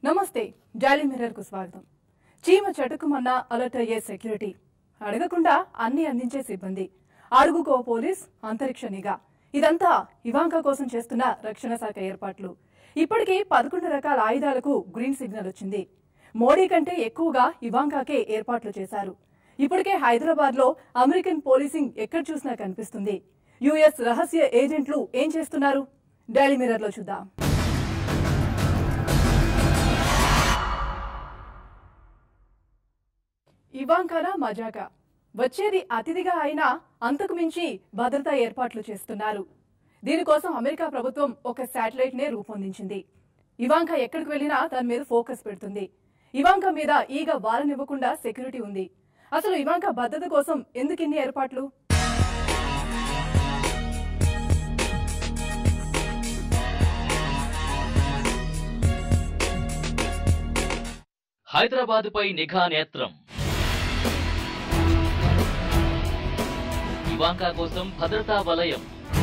నమస్తే Dolly mirror కు స్వాగతం చీమ చటుకుమన్న అలర్ట్ అయ్యే సెక్యూరిటీ అడగకుండా అన్ని అందించే సిబ్బంది అడుగుకో పోలీస్ అంతరిక్ష నిఘా ఇదంతా ఇవాంకా కోసం చేస్తున్న రక్షణ శాఖ ఏర్పాట్లు ఇప్పటికీ పదకొండు రకాల ఆయుధాలకు గ్రీన్ సిగ్నల్ వచ్చింది మోడీ కంటే ఎక్కువగా ఇవాంకాకే ఏర్పాట్లు చేశారు ఇప్పటికే హైదరాబాద్ లో అమెరికన్ పోలీసింగ్ ఎక్కడ చూసినా కనిపిస్తుంది యుఎస్ రహస్య ఏజెంట్లు ఏం చేస్తున్నారు డైలీ మిర్రర్ లో చూద్దాం ఇవాంకానా మజాకా వచ్చేది అతిథిగా అయినా అంతకు మించి భద్రతా ఏర్పాట్లు చేస్తున్నారు దీనికోసం అమెరికా ప్రభుత్వం ఒక శాటిలైట్ నే రూపొందించింది ఇవాంకా ఎక్కడికి వెళ్ళినా దాని మీద ఫోకస్ పెడుతుంది ఇవాంకా మీద ఈగ వారనివ్వకుండా సెక్యూరిటీ ఉంది అసలు ఇవాంకా భద్రత కోసం ఎందుకు ఇన్ని ఏర్పాట్లు హైదరాబాద్ పై నిఘా నేత్రం ఇవాంకా కోసం భద్రతా వలయం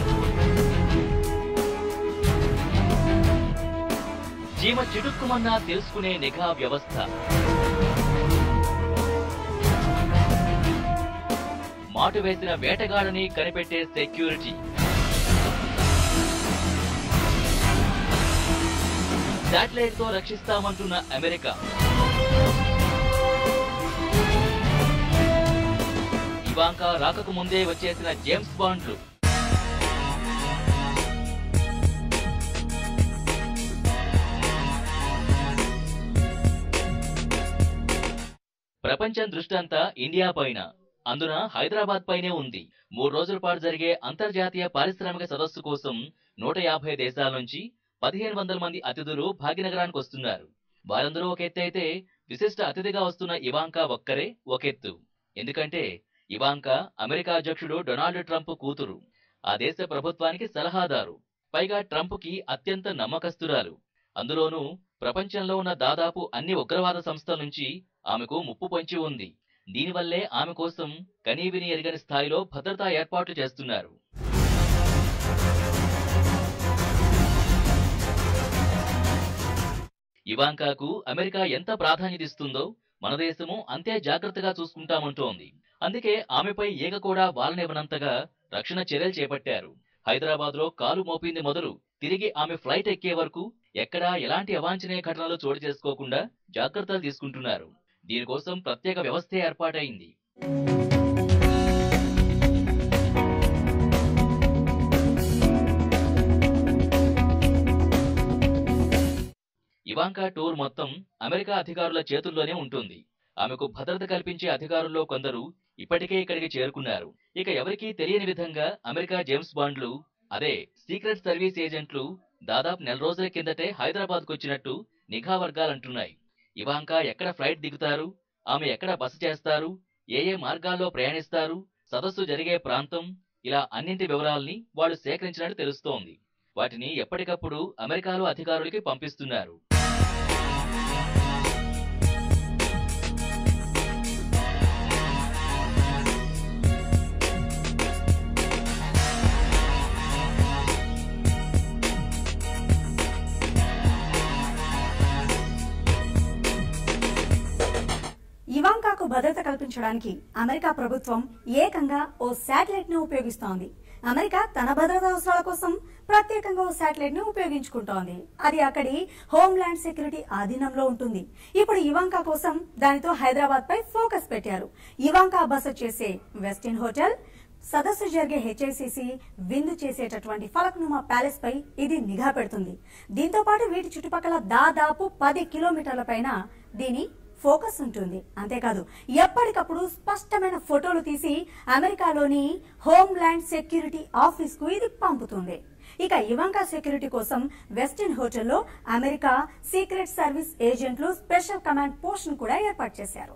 చీమ చిటుక్కుమన్నా తెలుసుకునే నిఘా వ్యవస్థ మాటు వేసిన వేటగాడని కనిపెట్టే సెక్యూరిటీ శాటిలైట్ తో రక్షిస్తామంటున్న అమెరికా ఇవాంకా రాకకు ముందే వచ్చేసిన జేమ్స్ బాండ్లు ప్రపంచం దృష్టంతా ఇండియా పైన అందున హైదరాబాద్ పైనే ఉంది మూడు రోజుల పాటు జరిగే అంతర్జాతీయ పారిశ్రామిక సదస్సు కోసం నూట యాభై దేశాల నుంచి పదిహేను వందల మంది అతిథులు భాగ్యనగరానికి వస్తున్నారు వారందరూ ఒక ఎత్తు అయితే విశిష్ట అతిథిగా వస్తున్న ఇవాంకా ఒక్కరే ఒకెత్తు ఎందుకంటే ఇవాంకా అమెరికా అధ్యక్షుడు డొనాల్డ్ ట్రంప్ కూతురు ఆ దేశ ప్రభుత్వానికి సలహాదారు పైగా ట్రంప్ కి అత్యంత నమ్మకస్తురాలు అందులోనూ ప్రపంచంలో ఉన్న దాదాపు అన్ని ఉగ్రవాద సంస్థల నుంచి ఆమెకు ముప్పు పొంచి ఉంది దీనివల్లే ఆమె కోసం కనీవిని ఎరగని స్థాయిలో భద్రతా ఏర్పాట్లు చేస్తున్నారు ఇవాంకాకు అమెరికా ఎంత ప్రాధాన్యత ఇస్తుందో మన దేశము అంతే జాగ్రత్తగా చూసుకుంటామంటోంది అందుకే ఆమెపై ఈగ కూడా వాలనివ్వనంతగా రక్షణ చర్యలు చేపట్టారు హైదరాబాద్ లో కాలు మోపింది మొదలు తిరిగి ఆమె ఫ్లైట్ ఎక్కే వరకు ఎక్కడా ఎలాంటి అవాంఛనీయ ఘటనలు చోటు చేసుకోకుండా జాగ్రత్తలు తీసుకుంటున్నారు దీనికోసం ప్రత్యేక వ్యవస్థే ఏర్పాటైంది ఇవాంకా టూర్ మొత్తం అమెరికా అధికారుల చేతుల్లోనే ఉంటుంది ఆమెకు భద్రత కల్పించే అధికారుల్లో కొందరు ఇప్పటికే ఇక్కడికి చేరుకున్నారు ఇక ఎవరికీ తెలియని విధంగా అమెరికా జేమ్స్ బాండ్లు అదే సీక్రెట్ సర్వీస్ ఏజెంట్లు దాదాపు నెల రోజుల కిందటే హైదరాబాద్ వచ్చినట్టు నిఘా వర్గాలంటున్నాయి ఇవాంకా ఎక్కడ ఫ్లైట్ దిగుతారు ఆమె ఎక్కడ బస చేస్తారు ఏ ఏ మార్గాల్లో ప్రయాణిస్తారు సదస్సు జరిగే ప్రాంతం ఇలా అన్నింటి వివరాల్ని వాళ్ళు సేకరించినట్టు తెలుస్తోంది వాటిని ఎప్పటికప్పుడు అమెరికాలో అధికారులకి పంపిస్తున్నారు ఇవాంకాకు భద్రత కల్పించడానికి అమెరికా ప్రభుత్వం ఏకంగా ఓ శాటిలైట్ ను ఉపయోగిస్తోంది అమెరికా తన భద్రతా అవసరాల కోసం ప్రత్యేకంగా ఓ శాటిలైట్ ను ఉపయోగించుకుంటోంది అది అక్కడి హోమ్ల్యాండ్ సెక్యూరిటీ ఆధీనంలో ఉంటుంది ఇప్పుడు ఇవాంకా కోసం దానితో హైదరాబాద్ పై ఫోకస్ పెట్టారు ఇవాంకా బస చేసే వెస్టిన్ హోటల్ సదస్సు జరిగే హెచ్ఐసిసి విందు చేసేటటువంటి ఫలక్నుమా ప్యాలెస్ పై ఇది నిఘా పెడుతుంది దీంతో పాటు వీటి చుట్టుపక్కల దాదాపు పది కిలోమీటర్ల పైన దీని ఫోకస్ ఉంటుంది అంతేకాదు ఎప్పటికప్పుడు స్పష్టమైన ఫోటోలు తీసి అమెరికాలోని హోమ్ల్యాండ్ సెక్యూరిటీ ఆఫీస్ కు ఇది పంపుతుంది ఇక ఇవాంకా సెక్యూరిటీ కోసం వెస్టిన్ హోటల్లో అమెరికా సీక్రెట్ సర్వీస్ ఏజెంట్లు స్పెషల్ కమాండ్ పోస్ట్ ను కూడా ఏర్పాటు చేశారు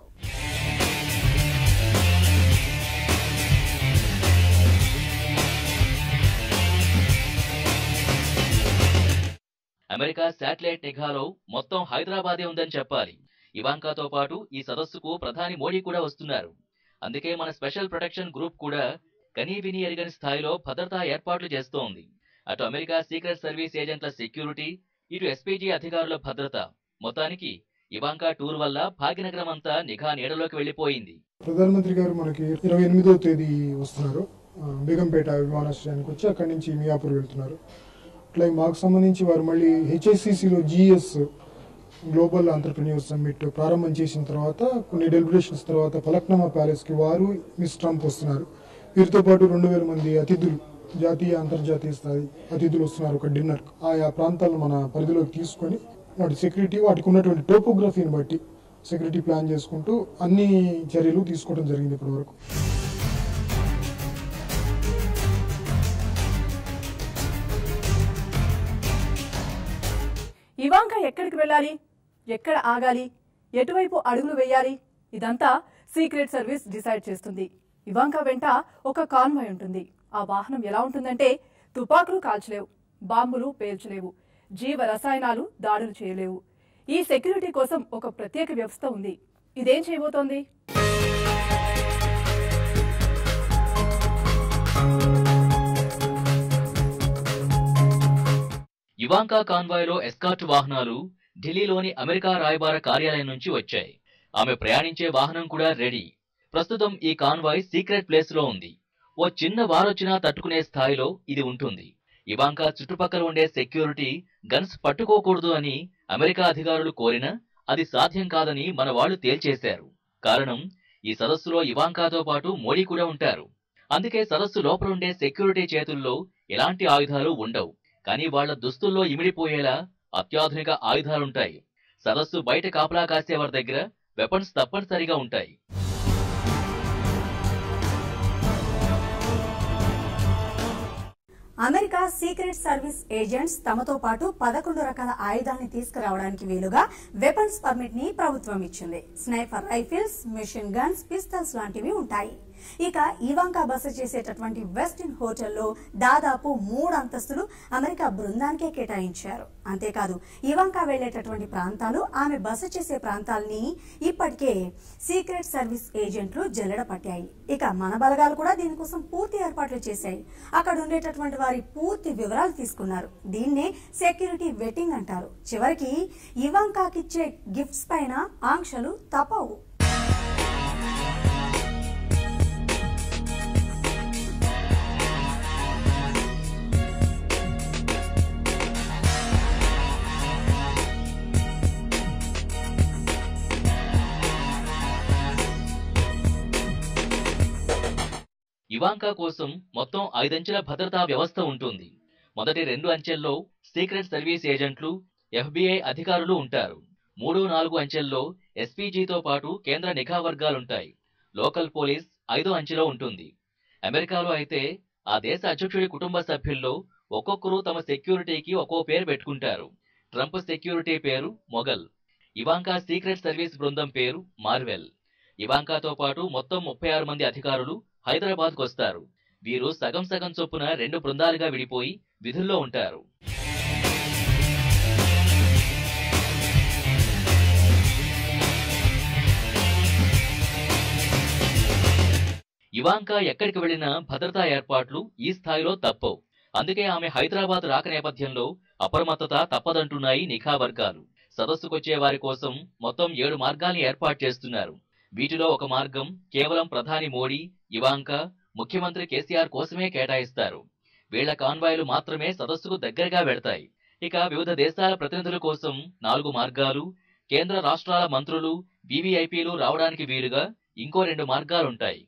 అమెరికా శాటిలైట్ నిఘాలో మొత్తం హైదరాబాదే ఉందని చెప్పాలి ఇవాంకాతో పాటు ఈ సదస్సుకు ప్రధాని మోడీ కూడా వస్తున్నారు అందుకే మన స్పెషల్ ప్రొటెక్షన్ గ్రూప్ కూడా కనీ విని ఎరగని స్థాయిలో భద్రతా ఏర్పాట్లు చేస్తోంది అటు అమెరికా సీక్రెట్ సర్వీస్ ఏజెంట్ల సెక్యూరిటీ ఇటు ఎస్పీజీ అధికారుల భద్రత మొత్తానికి ఇవాంకా టూర్ వల్ల భాగ్యనగరం అంతా నిఘా నీడలోకి వెళ్లిపోయింది ప్రధానమంత్రి గారు మనకి ఇరవై ఎనిమిదో తేదీ వస్తున్నారు ఆ, బేగంపేట విమానాశ్రయానికి వచ్చి అక్కడి నుంచి మియాపూర్ వెళ్తున్నారు అట్లాగే మాకు సంబంధించి వారు మళ్ళీ హెచ్ఐసిసిలో జిఎస్ గ్లోబల్ ఆంటర్ప్రిన్యూర్ సమ్మిట్ ప్రారంభం చేసిన తర్వాత కొన్ని డెలిబరేషన్స్ తర్వాత ఫలక్నమా ప్యాలెస్కి వారు మిస్ ట్రంప్ వస్తున్నారు వీరితో పాటు రెండు వేల మంది అతిథులు జాతీయ అంతర్జాతీయ స్థాయి అతిథులు వస్తున్నారు ఒక డిన్నర్ ఆయా ప్రాంతాలను మన పరిధిలోకి తీసుకొని వాటి సెక్యూరిటీ వాటికి ఉన్నటువంటి టోపోగ్రఫీని బట్టి సెక్యూరిటీ ప్లాన్ చేసుకుంటూ అన్ని చర్యలు తీసుకోవడం జరిగింది ఇప్పటివరకు ఇవాంక ఎక్కడికి వెళ్ళాలి ఎక్కడ ఆగాలి ఎటువైపు అడుగులు వేయాలి ఇదంతా సీక్రెట్ సర్వీస్ డిసైడ్ చేస్తుంది ఇవాంక వెంట ఒక కాన్వాయ్ ఉంటుంది ఆ వాహనం ఎలా ఉంటుందంటే తుపాకులు కాల్చలేవు బాంబులు పేల్చలేవు జీవ రసాయనాలు దాడులు చేయలేవు ఈ సెక్యూరిటీ కోసం ఒక ప్రత్యేక వ్యవస్థ ఉంది ఇదేం చేయబోతోంది ఇవాంకా కాన్వాయ్లో ఎస్కార్ట్ వాహనాలు ఢిల్లీలోని అమెరికా రాయబార కార్యాలయం నుంచి వచ్చాయి ఆమె ప్రయాణించే వాహనం కూడా రెడీ ప్రస్తుతం ఈ కాన్వాయ్ సీక్రెట్ ప్లేస్ లో ఉంది ఓ చిన్న వారొచ్చినా తట్టుకునే స్థాయిలో ఇది ఉంటుంది ఇవాంకా చుట్టుపక్కల ఉండే సెక్యూరిటీ గన్స్ పట్టుకోకూడదు అని అమెరికా అధికారులు కోరినా అది సాధ్యం కాదని మన వాళ్ళు తేల్చేశారు కారణం ఈ సదస్సులో ఇవాంకాతో పాటు మోడీ కూడా ఉంటారు అందుకే సదస్సు లోపల ఉండే సెక్యూరిటీ చేతుల్లో ఎలాంటి ఆయుధాలు ఉండవు కానీ వాళ్ళ దుస్తుల్లో ఇమిడిపోయేలా అత్యాధునిక ఆయుధాలుంటాయి సదస్సు బయట కాపలా కాసేవారి దగ్గర వెపన్స్ తప్పనిసరిగా ఉంటాయి అమెరికా సీక్రెట్ సర్వీస్ ఏజెంట్స్ తమతో పాటు పదకొండు రకాల ఆయుధాన్ని తీసుకురావడానికి వీలుగా వెపన్స్ పర్మిట్ ని ప్రభుత్వం ఇచ్చింది sniper rifles machine guns pistols లాంటివి ఉంటాయి ఇక ఇవాంకా బస చేసేటటువంటి వెస్టిన్ హోటల్లో దాదాపు మూడు అంతస్తులు అమెరికా బృందానికే కేటాయించారు అంతేకాదు ఇవాంకా వెళ్లేటటువంటి ప్రాంతాలు ఆమె బస చేసే ప్రాంతాలని ఇప్పటికే సీక్రెట్ సర్వీస్ ఏజెంట్లు జల్లెడ పట్టాయి ఇక మన బలగాలు కూడా దీనికోసం పూర్తి ఏర్పాట్లు చేశాయి అక్కడ ఉండేటటువంటి వారి పూర్తి వివరాలు తీసుకున్నారు దీన్నే సెక్యూరిటీ వెట్టింగ్ అంటారు చివరికి ఇవాంకాకిచ్చే గిఫ్ట్స్ పైన ఆంక్షలు తప్పవు ఇవాంకా కోసం మొత్తం ఐదంచెల భద్రతా వ్యవస్థ ఉంటుంది మొదటి రెండు అంచెల్లో సీక్రెట్ సర్వీస్ ఏజెంట్లు ఎఫ్బిఐ అధికారులు ఉంటారు మూడు నాలుగు అంచెల్లో ఎస్పీజీతో పాటు కేంద్ర నిఘా వర్గాలుంటాయి లోకల్ పోలీస్ ఐదో అంచెలో ఉంటుంది అమెరికాలో అయితే ఆ దేశ అధ్యక్షుడి కుటుంబ సభ్యుల్లో ఒక్కొక్కరు తమ సెక్యూరిటీకి ఒక్కో పేరు పెట్టుకుంటారు ట్రంప్ సెక్యూరిటీ పేరు మొఘల్ ఇవాంకా సీక్రెట్ సర్వీస్ బృందం పేరు మార్వెల్ ఇవాంకాతో పాటు మొత్తం ముప్పై ఆరు మంది అధికారులు హైదరాబాద్కు వస్తారు వీరు సగం సగం చొప్పున రెండు బృందాలుగా విడిపోయి విధుల్లో ఉంటారు ఇవాంకా ఎక్కడికి వెళ్లినా భద్రతా ఏర్పాట్లు ఈ స్థాయిలో తప్పవు అందుకే ఆమె హైదరాబాద్ రాక నేపథ్యంలో అప్రమత్తత తప్పదంటున్నాయి నిఘా వర్గాలు సదస్సుకొచ్చే వారి కోసం మొత్తం ఏడు మార్గాల్ని ఏర్పాటు చేస్తున్నారు వీటిలో ఒక మార్గం కేవలం ప్రధాని మోడీ ఇవాంకా ముఖ్యమంత్రి కేసీఆర్ కోసమే కేటాయిస్తారు వీళ్ల కాన్వాయ్లు మాత్రమే సదస్సుకు దగ్గరగా వెడతాయి ఇక వివిధ దేశాల ప్రతినిధుల కోసం నాలుగు మార్గాలు కేంద్ర రాష్ట్రాల మంత్రులు వివిఐపీలు రావడానికి వీలుగా ఇంకో రెండు మార్గాలుంటాయి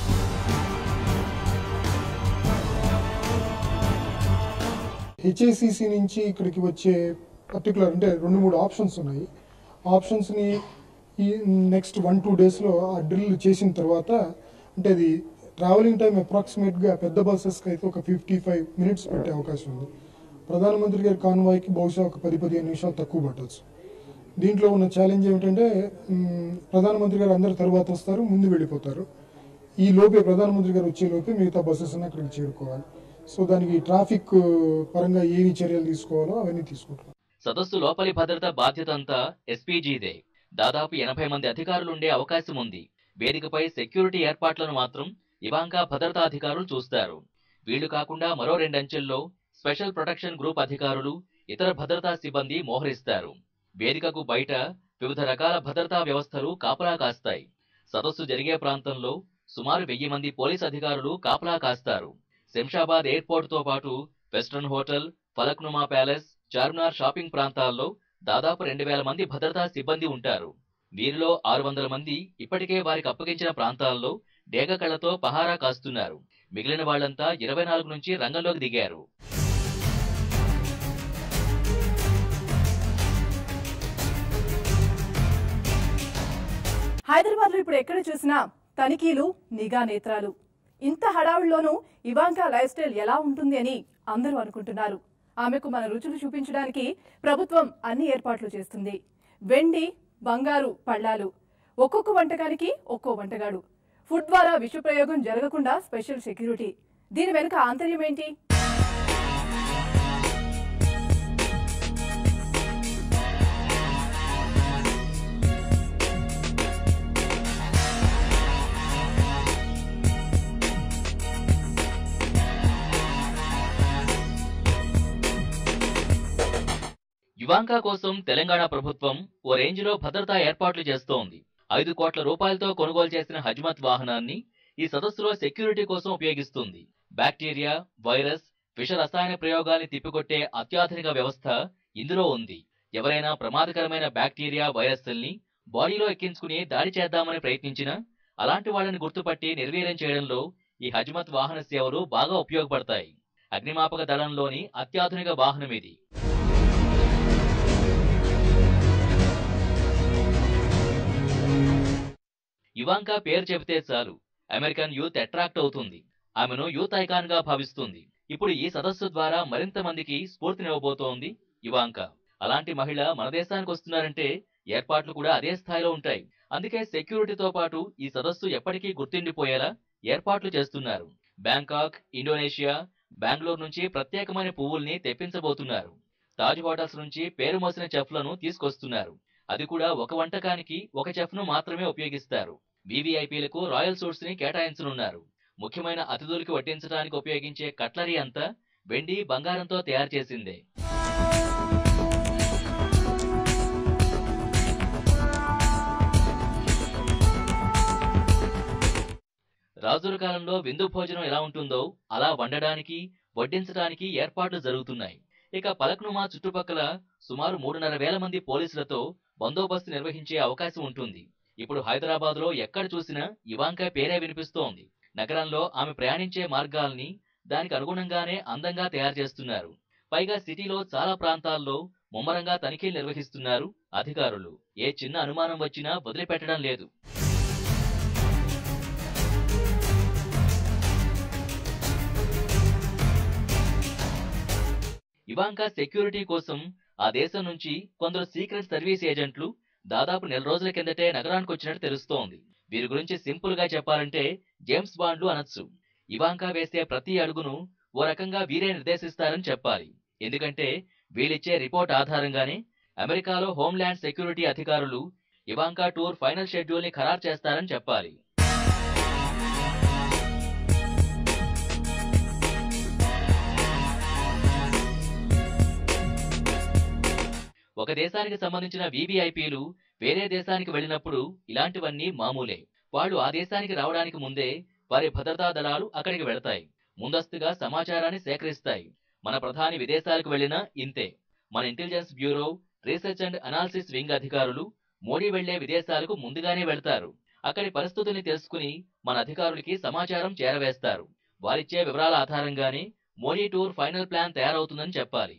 హెచ్ఏసిసి నుంచి ఇక్కడికి వచ్చే పర్టికులర్ అంటే రెండు మూడు ఆప్షన్స్ ఉన్నాయి ఆప్షన్స్ని ఈ నెక్స్ట్ వన్ టూ డేస్లో ఆ డ్రిల్ చేసిన తర్వాత అంటే అది ట్రావెలింగ్ టైం అప్రాక్సిమేట్గా పెద్ద బస్సెస్కి అయితే ఒక ఫిఫ్టీ ఫైవ్ మినిట్స్ పెట్టే అవకాశం ఉంది ప్రధానమంత్రి గారి కాన్వాయ్కి బహుశా ఒక పది పదిహేను నిమిషాలు తక్కువ పట్టవచ్చు దీంట్లో ఉన్న ఛాలెంజ్ ఏమిటంటే మ్, ప్రధానమంత్రి గారు అందరు తర్వాత వస్తారు ముందు వెళ్ళిపోతారు ఈ లోపే ప్రధానమంత్రి గారు వచ్చే లోపే మిగతా బస్సెస్ అన్ని అక్కడికి చేరుకోవాలి సో దానికి ట్రాఫిక్ పరంగా ఏవి చర్యలు తీసుకోవాలో అవన్నీ తీసుకుంటాం సదస్సు లోపలి భద్రత బాధ్యత అంతా ఎస్పీజీదే దాదాపు ఎనభై మంది అధికారులు ఉండే అవకాశం ఉంది వేదికపై సెక్యూరిటీ ఏర్పాట్లను మాత్రం ఇవాంకా భద్రతా అధికారులు చూస్తారు వీళ్లు కాకుండా మరో రెండంచెల్లో స్పెషల్ ప్రొటెక్షన్ గ్రూప్ అధికారులు ఇతర భద్రతా సిబ్బంది మోహరిస్తారు వేదికకు బయట వివిధ రకాల భద్రతా వ్యవస్థలు కాపలా కాస్తాయి సదస్సు జరిగే ప్రాంతంలో సుమారు వెయ్యి మంది పోలీస్ అధికారులు కాపలా కాస్తారు శంషాబాద్ ఎయిర్పోర్ట్ తో పాటు western hotel Falaknuma palace Charminar shopping ప్రాంతాల్లో దాదాపు రెండు వేల మంది భద్రతా సిబ్బంది ఉంటారు వీరిలో ఆరు వందల మంది ఇప్పటికే వారికి అప్పగించిన ప్రాంతాల్లో డేగ కళ్ళతో పహారా కాస్తున్నారు మిగిలిన వాళ్ళంతా ఇరవై నాలుగు నుంచి రంగంలోకి దిగారు హైదరాబాద్ లో ఇప్పుడు ఎక్కడ చూసినా తనిఖీలు నిఘా నేత్రాలు ఇంత హడావుల్లోనూ ఇవాంకా లైఫ్ స్టైల్ ఎలా ఉంటుంది అని అందరూ అనుకుంటున్నారు ఆమెకు మన రుచులు చూపించడానికి ప్రభుత్వం అన్ని ఏర్పాట్లు చేస్తుంది వెండి బంగారు పళ్ళాలు ఒక్కొక్క వంటకానికి ఒక్కో వంటగాడు ఫుడ్ ద్వారా విషప్రయోగం జరగకుండా స్పెషల్ సెక్యూరిటీ దీని వెనుక ఆంతర్యం ఏంటి ఇవాంకా కోసం తెలంగాణ ప్రభుత్వం ఓ రేంజ్లో భద్రతా ఏర్పాట్లు చేస్తోంది ఐదు కోట్ల రూపాయలతో కొనుగోలు చేసిన హజ్మత్ వాహనాన్ని ఈ సదస్సులో సెక్యూరిటీ కోసం ఉపయోగిస్తుంది బ్యాక్టీరియా వైరస్ విష రసాయన ప్రయోగాల్ని తిప్పికొట్టే అత్యాధునిక వ్యవస్థ ఇందులో ఉంది ఎవరైనా ప్రమాదకరమైన బ్యాక్టీరియా వైరస్ల్ని బాడీలో ఎక్కించుకుని దాడి చేద్దామని ప్రయత్నించినా అలాంటి వాళ్ళని గుర్తుపట్టి నిర్వీర్యం చేయడంలో ఈ హజ్మత్ వాహన సేవలు బాగా ఉపయోగపడతాయి అగ్నిమాపక దళంలోని అత్యాధునిక వాహనం ఇది ఇవాంకా పేరు చెబితే చాలు అమెరికన్ యూత్ అట్రాక్ట్ అవుతుంది ఆమెను యూత్ ఐకాన్ గా భావిస్తుంది ఇప్పుడు ఈ సదస్సు ద్వారా మరింత మందికి స్ఫూర్తినివ్వబోతోంది ఇవాంకా అలాంటి మహిళ మన దేశానికి వస్తున్నారంటే ఏర్పాట్లు కూడా అదే స్థాయిలో ఉంటాయి అందుకే సెక్యూరిటీతో పాటు ఈ సదస్సు ఎప్పటికీ గుర్తుండిపోయేలా ఏర్పాట్లు చేస్తున్నారు బ్యాంకాక్ ఇండోనేషియా బెంగళూరు నుంచి ప్రత్యేకమైన పువ్వుల్ని తెప్పించబోతున్నారు తాజ్ హోటల్స్ నుంచి పేరు మోసిన చెఫ్లను తీసుకొస్తున్నారు అది కూడా ఒక వంటకానికి ఒక చెఫ్ను మాత్రమే ఉపయోగిస్తారు వీవీఐపీలకు రాయల్ సూట్స్ ని కేటాయించనున్నారు ముఖ్యమైన అతిథులకి వడ్డించడానికి ఉపయోగించే కట్లరీ అంతా వెండి బంగారంతో తయారు చేసిందే రాజుల కాలంలో విందు భోజనం ఎలా ఉంటుందో అలా వండడానికి వడ్డించడానికి ఏర్పాట్లు జరుగుతున్నాయి ఇక పలక్నుమా చుట్టుపక్కల సుమారు మూడున్నర వేల మంది పోలీసులతో బందోబస్తు నిర్వహించే అవకాశం ఉంటుంది ఇప్పుడు హైదరాబాద్ లో ఎక్కడ చూసినా ఇవాంకా పేరే వినిపిస్తోంది నగరంలో ఆమె ప్రయాణించే మార్గాల్ని దానికి అనుగుణంగానే అందంగా తయారు చేస్తున్నారు పైగా సిటీలో చాలా ప్రాంతాల్లో ముమ్మరంగా తనిఖీలు నిర్వహిస్తున్నారు అధికారులు ఏ చిన్న అనుమానం వచ్చినా వదిలిపెట్టడం లేదు ఇవాంకా సెక్యూరిటీ కోసం ఆ దేశం నుంచి కొందరు సీక్రెట్ సర్వీస్ ఏజెంట్లు దాదాపు నెల రోజుల కిందటే నగరానికి వచ్చినట్టు తెలుస్తోంది వీరి గురించి సింపుల్ గా చెప్పాలంటే జేమ్స్ బాండ్లు అనొచ్చు ఇవాంకా వేసే ప్రతి అడుగును ఓ రకంగా వీరే నిర్దేశిస్తారని చెప్పాలి ఎందుకంటే వీళ్ళిచ్చే రిపోర్ట్ ఆధారంగానే అమెరికాలో హోంల్యాండ్ సెక్యూరిటీ అధికారులు ఇవాంకా టూర్ ఫైనల్ షెడ్యూల్ ని ఖరారు చేస్తారని చెప్పాలి ఒక దేశానికి సంబంధించిన వీవీఐపీలు వేరే దేశానికి వెళ్ళినప్పుడు ఇలాంటివన్నీ మామూలే వాళ్ళు ఆ దేశానికి రావడానికి ముందే వారి భద్రతా దళాలు అక్కడికి వెళతాయి ముందస్తుగా సమాచారాన్ని సేకరిస్తాయి మన ప్రధాని విదేశాలకు వెళ్ళినా ఇంతే మన intelligence bureau research and analysis wing అధికారులు మోడీ వెళ్లే విదేశాలకు ముందుగానే వెళ్తారు అక్కడి పరిస్థితుల్ని తెలుసుకుని మన అధికారులకి సమాచారం చేరవేస్తారు వారిచ్చే వివరాల ఆధారంగానే మోడీ టూర్ ఫైనల్ ప్లాన్ తయారవుతుందని చెప్పాలి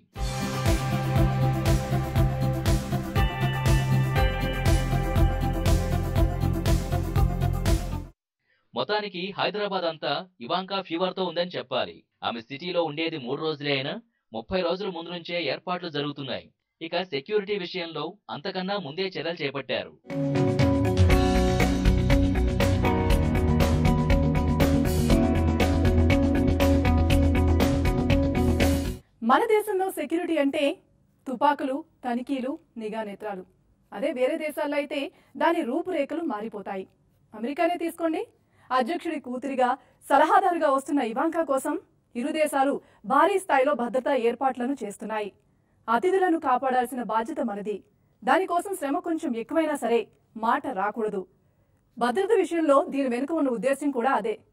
మొత్తానికి హైదరాబాద్ అంతా ఇవాంకా ఫీవర్ తో ఉందని చెప్పాలి ఆమె సిటీలో ఉండేది మూడు రోజులే అయినా ముప్పై రోజుల ముందు నుంచే ఏర్పాట్లు జరుగుతున్నాయి ఇక సెక్యూరిటీ విషయంలో అంతకన్నా ముందే చర్యలు చేపట్టారు మన దేశంలో సెక్యూరిటీ అంటే తుపాకులు తనిఖీలు నిఘా నేత్రాలు అదే వేరే దేశాల్లో అయితే దాని రూపురేఖలు మారిపోతాయి అమెరికానే తీసుకోండి అధ్యక్షుడి కూతురిగా సలహాదారుగా వస్తున్న ఇవాంకా కోసం ఇరు దేశాలు భారీ స్థాయిలో భద్రతా ఏర్పాట్లను చేస్తున్నాయి అతిథులను కాపాడాల్సిన బాధ్యత మనది దానికోసం శ్రమ కొంచెం ఎక్కువైనా సరే మాట రాకూడదు భద్రత విషయంలో దీని వెనుక ఉన్న ఉద్దేశం కూడా అదే